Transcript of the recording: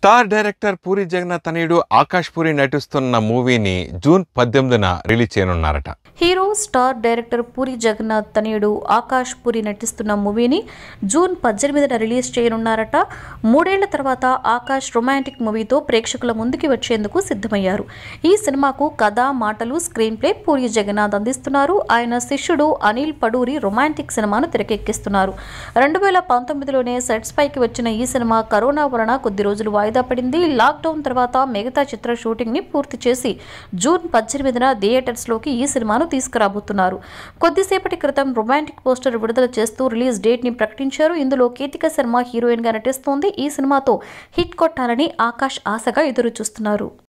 star director Puri Jagannadh తనయుడు ఆకాష్ పూరి నటిస్తున్న మూవీని జూన్ పద్దెనిమిదిన రిలీజ్ చేయనున్నారట hero star director Puri Jagannadh తనయుడు ఆకాష్ పూరి నటిస్తున్న మూవీని జూన్ పద్దెనిమిదిన రిలీజ్ చేయనున్నారట మూడేళ్ల తర్వాత ఆకాష్ రొమాంటిక్ మూవీతో ప్రేక్షకుల ముందుకి వచ్చేందుకు సిద్ధమయ్యారు ఈ సినిమాకు కథ మాటలు స్క్రీన్ ప్లే పూరి జగన్నాథ్ అందిస్తున్నారు ఆయన శిష్యుడు అనిల్ పడూరి రొమాంటిక్ సినిమాను తెరకెక్కిస్తున్నారు రెండు వేల పంతొమ్మిదిలోనే సెట్స్ పైకి వచ్చిన ఈ సినిమా కరోనా వలన కొద్ది రోజులు వాయిదా పడింది లాక్డౌన్ తర్వాత మిగతా చిత్ర షూటింగ్ ని పూర్తి చేసి జూన్ పద్దెనిమిదిన థియేటర్స్లోకి ఈ సినిమాను తీసుకురాబోతున్నారు కొద్దిసేపటి క్రితం రొమాంటిక్ పోస్టర్ విడుదల చేస్తూ రిలీజ్ డేట్ ని ప్రకటించారు ఇందులో కీతిక శర్మ హీరోయిన్ గా నటిస్తోంది ఈ సినిమాతో హిట్ కొట్టాలని ఆకాష్ ఆశగా ఎదురు చూస్తున్నారు